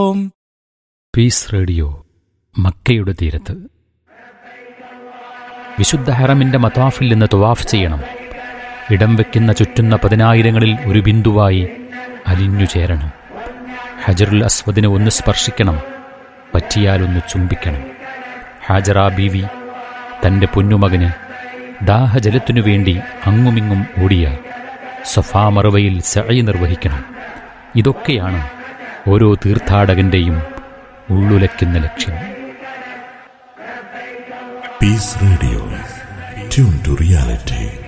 Piece radio മക്കയുടെ തീരത്ത് വിശുദ്ധ ഹറമിന്റെ മതാഫിൽ നിന്ന് തവാഫ് ചെയ്യണം ഇടം വെക്കുന്ന ചുറ്റുന്ന പതിനായിരങ്ങളിൽ ഒരു ബിന്ദുവായി അലിഞ്ഞു ചേരണം ഹജറുൽ അസ്വദിനെ ഒന്ന് സ്പർശിക്കണം പറ്റിയാലൊന്ന് ചുംബിക്കണം ഹാജറ ബീവി തന്റെ പൊന്നുമകന് ദാഹജലത്തിനു വേണ്ടി അങ്ങുമിങ്ങും ഓടിയ സഫാ മറുവയിൽ സഴി നിർവഹിക്കണം ഇതൊക്കെയാണ് ഓരോ തീർത്ഥാടകന്റെയും ഉള്ളുലയ്ക്കുന്ന ലക്ഷ്യം Peace Radio. Tune to reality.